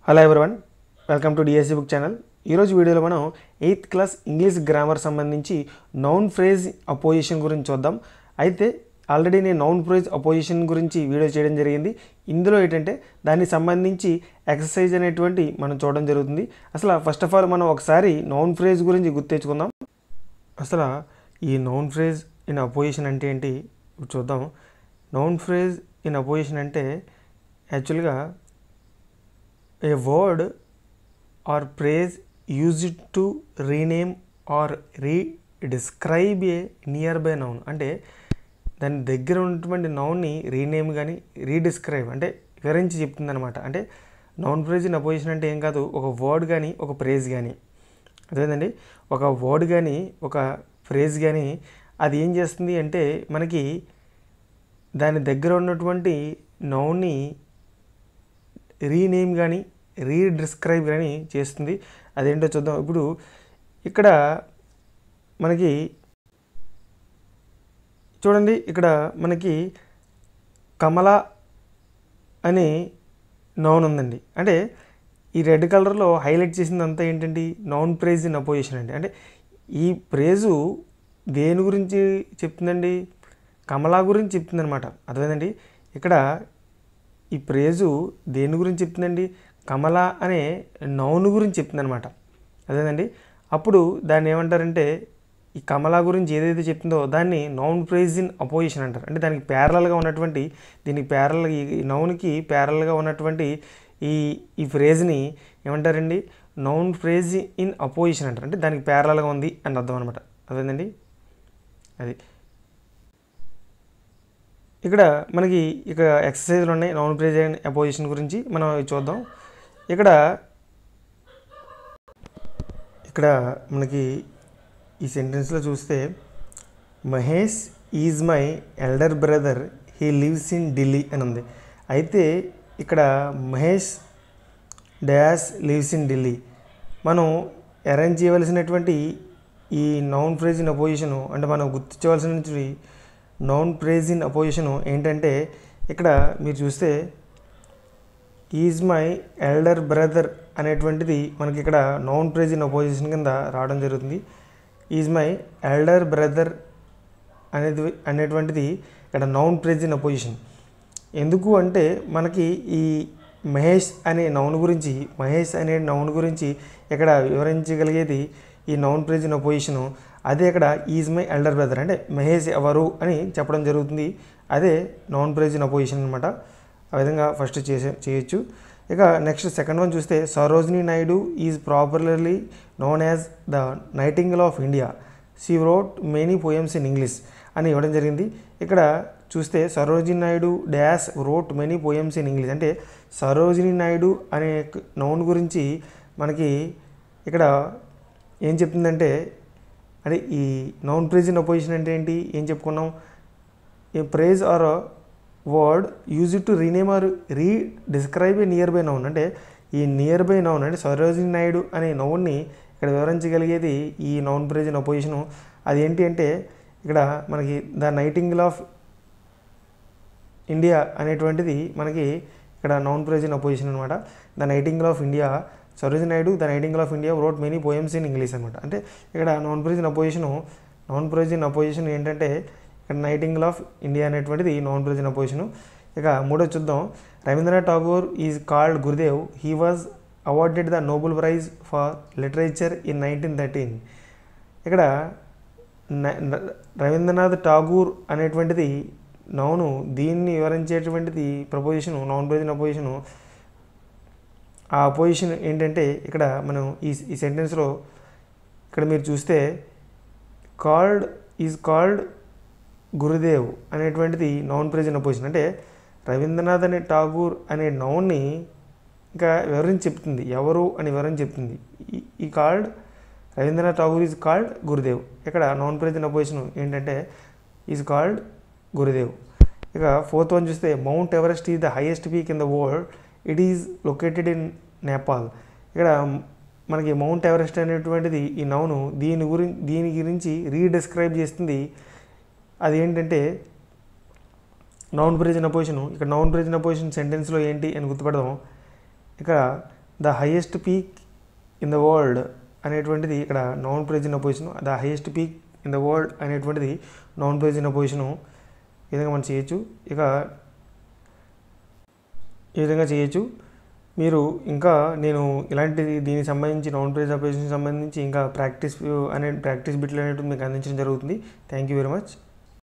hello everyone welcome to DSC book channel ఈరోజు వీడియోలో మనం ఎయిత్ క్లాస్ ఇంగ్లీష్ గ్రామర్ సంబంధించి నౌన్ ఫ్రేజ్ అపోజిషన్ గురించి చూద్దాం అయితే ఆల్రెడీ నేను నౌన్ ఫ్రేజ్ అపోజిషన్ గురించి వీడియో చేయడం జరిగింది ఇందులో ఏంటంటే దానికి సంబంధించి ఎక్సర్సైజ్ అనేటువంటి మనం చూడడం జరుగుతుంది అసలు ఫస్ట్ ఆఫ్ ఆల్ మనం ఒకసారి నౌన్ ఫ్రేజ్ గురించి గుర్తు తెచ్చుకుందాం అసలు ఈ నౌన్ ఫ్రేజ్ ఇన్ అపోజిషన్ అంటే ఏంటి ఇప్పుడు చూద్దాం నౌన్ ఫ్రేజ్ ఇన్ అపోజిషన్ అంటే యాక్చువల్గా a word or phrase used to rename or re describe a nearby noun అంటే దాని దగ్గర ఉన్నటువంటి నౌన్ని రీనేమ్ కానీ రీడిస్క్రైబ్ అంటే వివరించి చెప్తుంది అనమాట అంటే నౌన్ ఫ్రేజ్ ఇన్ అపోజిషన్ అంటే ఏం కాదు ఒక వర్డ్ కానీ ఒక ప్రేజ్ కానీ అదేంటండి ఒక వర్డ్ కానీ ఒక ఫ్రేజ్ కానీ అది ఏం చేస్తుంది అంటే మనకి దాని దగ్గర ఉన్నటువంటి నౌన్ని రీనేమ్ కానీ రీడిస్క్రైబ్ కానీ చేస్తుంది అదేంటో చూద్దాం ఇప్పుడు ఇక్కడ మనకి చూడండి ఇక్కడ మనకి కమల అనే నౌన్ ఉందండి అంటే ఈ రెడ్ కలర్లో హైలైట్ చేసింది అంతా ఏంటండి నౌన్ ప్రైజ్ ఇన్ అపోజిషన్ అండి అంటే ఈ ప్రేజు దేని గురించి చెప్తుందండి కమలా గురించి చెప్తుంది అనమాట అర్థమైందండి ఇక్కడ ఈ ప్రేజు దేని గురించి చెప్తుందండి కమల అనే నౌన్ గురించి చెప్తుంది అనమాట అదేనండి అప్పుడు దాన్ని ఏమంటారంటే ఈ కమల గురించి ఏదైతే చెప్తుందో దాన్ని నౌన్ ప్రైజ్ ఇన్ అపోజిషన్ అంటారు అంటే దానికి ప్యారలల్గా ఉన్నటువంటి దీనికి ప్యారల్ ఈ నౌన్కి ప్యారల్గా ఉన్నటువంటి ఈ ఈ ఫ్రేజ్ని ఏమంటారండి నౌన్ ఫ్రేజ్ ఇన్ అపోజిషన్ అంటారు అంటే దానికి ప్యారలల్గా ఉంది అని అర్థం అనమాట అదేనండి అది ఇక్కడ మనకి ఇక ఎక్సర్సైజ్లు ఉన్నాయి నౌన్ ప్రైజ్ అండ్ అపోజిషన్ గురించి మనం ఇవి చూద్దాం ఇక్కడ ఇక్కడ మనకి ఈ సెంటెన్స్లో చూస్తే Mahesh is my elder brother he lives in Delhi అని ఉంది అయితే ఇక్కడ Mahesh dash lives in Delhi మనం అరేంజ్ చేయవలసినటువంటి ఈ నౌన్ ఫ్రేజ్ ఇన్ అపోజిషను అంటే మనం గుర్తించవలసినటువంటి నౌన్ ప్రేజ్ ఇన్ అపోజిషను ఏంటంటే ఇక్కడ మీరు చూస్తే ఈజ్ మై ఎల్డర్ బ్రదర్ అనేటువంటిది మనకి ఇక్కడ నౌన్ ప్రేజ్ ఇన్ అపోజిషన్ కింద రావడం జరుగుతుంది ఈజ్ మై ఎల్డర్ బ్రదర్ అనేది అనేటువంటిది ఇక్కడ నౌన్ ప్రేజ్ ఇన్ అపోజిషన్ ఎందుకు అంటే మనకి ఈ మహేష్ అనే నౌన్ గురించి మహేష్ అనే నౌన్ గురించి ఇక్కడ వివరించగలిగేది ఈ నౌన్ ప్రేజ్ ఇన్ అపోజిషను అదే ఇక్కడ ఈజ్ మై ఎల్డర్ బ్రదర్ అంటే మహేష్ ఎవరు అని చెప్పడం జరుగుతుంది అదే నౌన్ ప్రేజ్ ఇన్ అపోజిషన్ అనమాట ఆ విధంగా ఫస్ట్ చేసే చేయొచ్చు ఇక నెక్స్ట్ సెకండ్ వన్ చూస్తే Sarojini Naidu is properly known as the nightingale of India she wrote many poems in English అని ఇవ్వడం జరిగింది ఇక్కడ చూస్తే Sarojini Naidu dash wrote many poems in English అంటే సరోజిని నాయుడు అనే నౌన్ గురించి మనకి ఇక్కడ ఏం చెప్తుందంటే అంటే ఈ నౌన్ ప్రైజ్ ఇన్ అపోజిషన్ అంటే ఏంటి ఏం చెప్పుకున్నాం a phrase or word use to rename or re describe a nearby noun అంటే ఈ నియర్ బై నౌన్ అంటే సరోజిని నాయుడు అనే నౌన్ని ఇక్కడ వివరించగలిగేది ఈ నౌన్ ప్రైజ్ ఇన్ అపోజిషను అది ఏంటి అంటే ఇక్కడ మనకి ద నైటింగిల్ ఆఫ్ ఇండియా అనేటువంటిది మనకి ఇక్కడ నౌన్ ప్రైజ్ ఇన్ అపోజిషన్ అనమాట the nightingale of India Sarojini Naidu the nightingale of India wrote many poems in English అనమాట అంటే ఇక్కడ noun phrase in apposition noun phrase in apposition ఏంటంటే ఇక్కడ నైటింగిల్ ఆఫ్ ఇండియా అనేటువంటిది నాన్ ప్రైజ్ ఇన్ అపోజిషను ఇక మూడో చూద్దాం Rabindranath Tagore is called Gurudev he was awarded the Nobel prize for literature in nineteen thirteen ఇక్కడ రవీంద్రనాథ్ ఠాగూర్ అనేటువంటిది నౌను దీన్ని వివరించేటువంటిది preposition noun phrase in apposition ఆ అపోజిషన్ ఏంటంటే ఇక్కడ మనం ఈ ఈ సెంటెన్స్లో ఇక్కడ మీరు చూస్తే కాల్డ్ ఈజ్ కాల్డ్ గురుదేవ్ అనేటువంటిది నౌన్ ప్రెజెంట్ అపోజిషన్ అంటే రవీంద్రనాథ్ అనే ఠాగూర్ అనే నౌన్ని ఇంకా వివరించి చెప్తుంది ఎవరు అని వివరించి చెప్తుంది ఈ called Rabindranath Tagore is called Gurudev ఇక్కడ నౌన్ ప్రెజెంట్ అపోజిషన్ ఏంటంటే ఈజ్ కాల్డ్ గురుదేవ్ ఇక ఫోర్త్ వన్ చూస్తే Mount Everest is the highest peak in the world it is located in Nepal ఇక్కడ మనకి మౌంట్ ఎవరెస్ట్ అనేటువంటిది ఈ నౌను దీని గురించి దీని గురించి రీడిస్క్రైబ్ చేస్తుంది అది ఏంటంటే నౌన్ ప్రెజెంట్ అపోజిషన్ ఇక్కడ నౌన్ ప్రెజెంట్ అపోజిషన్ సెంటెన్స్లో ఏంటి అని గుర్తుపడదాం ఇక్కడ the highest peak in the world అనేటువంటిది ఇక్కడ noun phrase in apposition the highest peak in the world అనేటువంటిది నాన్ ప్రైజ్ ఇన్ అపోజిషను ఈ విధంగా మనం చేయొచ్చు ఇక ఈ విధంగా చేయొచ్చు మీరు ఇంకా నేను ఇలాంటి దీనికి సంబంధించి నాన్ ప్రైజ్ అపోజిషన్ సంబంధించి ఇంకా ప్రాక్టీస్ అనే ప్రాక్టీస్ బిట్లు అనేవి మీకు అందించడం జరుగుతుంది థ్యాంక్ యూ వెరీ మచ్